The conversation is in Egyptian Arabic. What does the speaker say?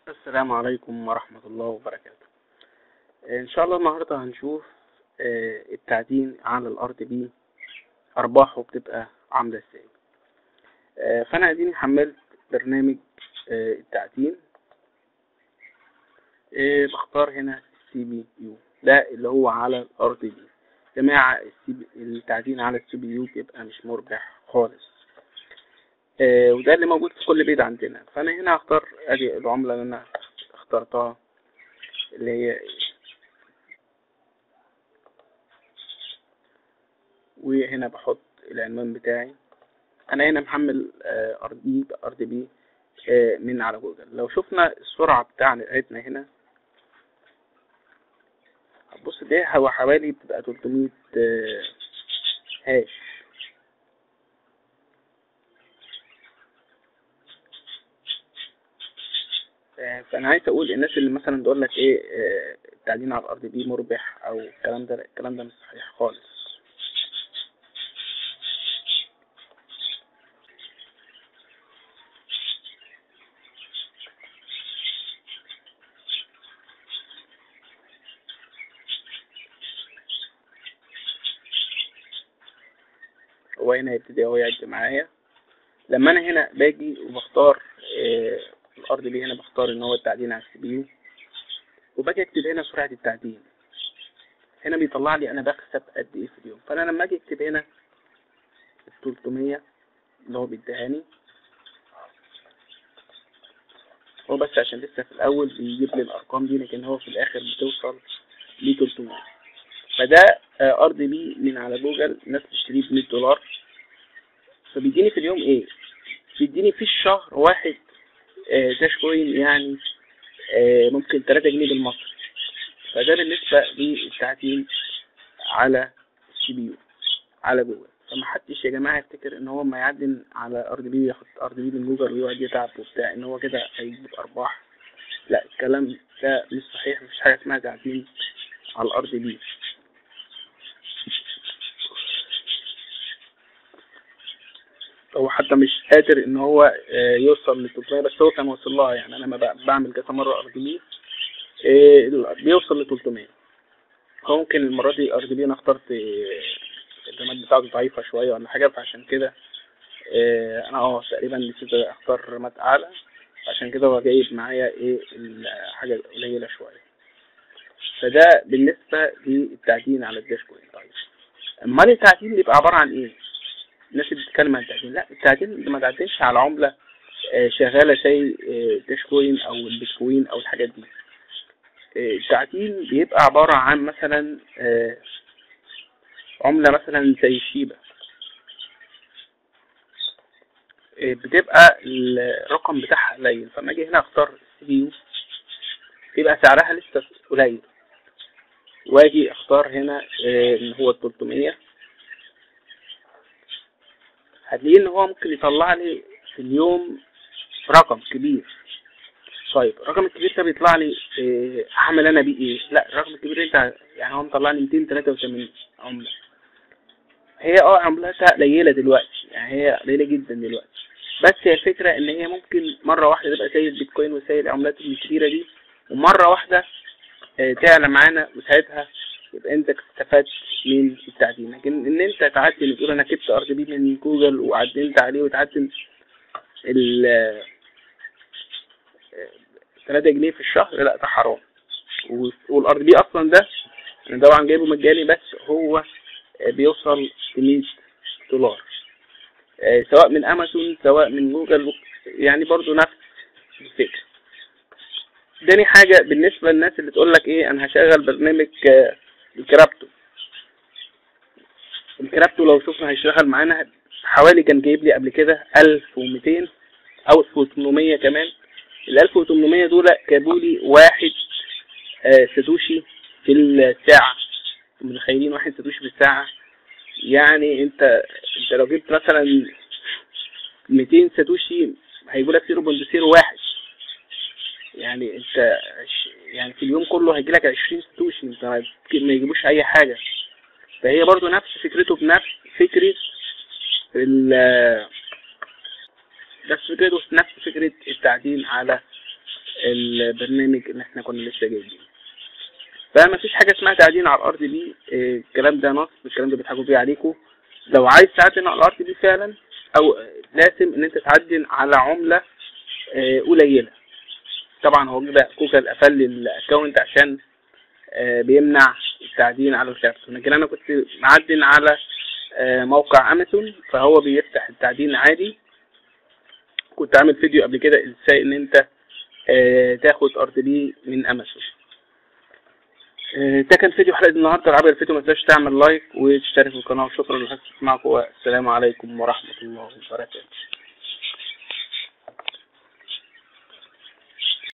السلام عليكم ورحمة الله وبركاته ان شاء الله النهاردة هنشوف آه، التعدين على الار دي بي ارباحه بتبقى عاملة ازاي آه، فانا اديني حملت برنامج آه، التعدين آه، بختار هنا السي بي يو ده اللي هو على الار دي بي جماعة السي بي- التعدين على السي بي يو بيبقى مش مربح خالص آه، وده اللي موجود في كل بيت عندنا فانا هنا هختار ادي العملة اللي انا اخترتها اللي هي وهنا بحط العنوان بتاعي انا هنا محمل ار دي ار دي بي من على جوجل لو شفنا السرعة بتاعنا بتاعتنا هنا هتبص ده هو حوالي بتبقى 300 آه، هاش آه، فانا عايز اقول الناس اللي مثلا تقول لك ايه آه، التعدين على الار دي بي مربح او الكلام ده لا، الكلام ده مش صحيح خالص هو هنا يبتدي هو يعد معايا لما انا هنا باجي وبختار الار دي بي هنا بختار ان هو التعدين على السي بي يو وباجي اكتب هنا سرعة التعدين هنا بيطلع لي انا بكسب قد ايه في اليوم فانا لما اجي اكتب هنا ال 300 اللي هو بيديهاني هو بس عشان لسه في الاول بيجيب لي الارقام دي لكن هو في الاخر بتوصل ل 300 فده ار دي بي من على جوجل الناس بتشتريه ب 100 دولار فبيديني في اليوم ايه بيديني في الشهر واحد آه، داش كوين يعني آه، ممكن 3 جنيه بالمصري فده بالنسبة للتعدين على السي بي يو على جوجل فما حدش يا جماعة يفتكر ان هو ما يعدن على ار دي بي وياخد ار دي بي من جوجل ويقعد يتعب وبتاع ان هو كده هيجيب ارباح لا الكلام ده مش صحيح مفيش حاجة اسمها تعدين على الار دي بي هو حتى مش قادر ان هو آه، يوصل ل 300 بس هو كان وصل لها يعني انا لما ب- بعمل كذا مره ار دي بي بيوصل ل 300 هو ممكن المره دي ار دي بي انا اخترت آه، الرامات بتاعته ضعيفه شويه ولا حاجه فعشان كده آه، انا اه تقريبا نسيت اختار رامات اعلى عشان كده هو جايب معايا ايه الحاجه قليله شويه فده بالنسبه للتعدين على الداش كوين طيب امال التعدين بيبقى عباره عن ايه الناس اللي بتتكلم عن التعدين لا التعدين ما تعدلش على عملة آه، شغالة زي آه، داش كوين او البيتكوين او الحاجات دي آه، التعدين بيبقى عبارة عن مثلا آه، عملة مثلا زي الشيبة آه، بتبقى الرقم بتاعها قليل فما اجي هنا اختار السي بي يو بيبقى سعرها لسه قليل واجي اختار هنا آه، ان هو 300 هتلاقيه ان هو ممكن يطلع لي في اليوم رقم كبير طيب الرقم الكبير ده بيطلع لي إيه، اعمل انا بيه ايه لا الرقم الكبير انت يعني هو مطلع لي 283 عمله هي اه عملتها قليله دلوقتي يعني هي قليله جدا دلوقتي بس هي الفكره ان هي ممكن مره واحده تبقى زي البيتكوين وزي العملات الكبيره دي ومره واحده آه، تعلى معانا وساعتها يبقى انت استفدت من التعدين لكن ان انت تعدل وتقول انا جبت ار دي بي من جوجل وعدلت عليه وتعدل ال 3 جنيه في الشهر لا ده حرام والار دي بي اصلا ده انا طبعا جايبه مجاني بس هو آه، بيوصل ل 100 دولار آه، سواء من امازون سواء من جوجل يعني برضو نفس الفكره تاني حاجة بالنسبة للناس اللي تقول لك ايه انا هشغل برنامج آه، الكرابتو الكرابتو لو شفنا هيشتغل معانا حوالي كان جايب لي قبل كده 1200 او 1800 كمان ال 1800 دول جابوا لي واحد آه، ساتوشي في الساعة متخيلين واحد ساتوشي في الساعة يعني انت انت لو جبت مثلا 200 ساتوشي هيجوا لك 0.01 يعني انت عش- يعني في اليوم كله هيجي لك 20 ساتوشي انت ما ما يجيبوش اي حاجة فهي برضو نفس فكرته بنفس فكرة ال نفس فكرته نفس فكرة التعدين على البرنامج اللي احنا كنا لسه جايبينه فما فيش حاجه اسمها تعدين على الارض دي آه، الكلام ده نصب الكلام ده بيضحكوا بيه عليكم لو عايز تعدن على الارض دي فعلا او لازم ان انت تعدن على عمله آه، قليله طبعا هو كده جوجل قفل لي الاكونت عشان آه، بيمنع التعدين على الكابتون لكن انا كنت معدن على آه، موقع امازون فهو بيفتح التعدين عادي كنت عامل فيديو قبل كده ازاي ان انت آه، تاخد ار بي من امازون آه، ده كان فيديو حلقه النهارده لو عجبك الفيديو ما تنساش تعمل لايك وتشترك في القناه وشكرا لحسن معكم والسلام عليكم ورحمه الله وبركاته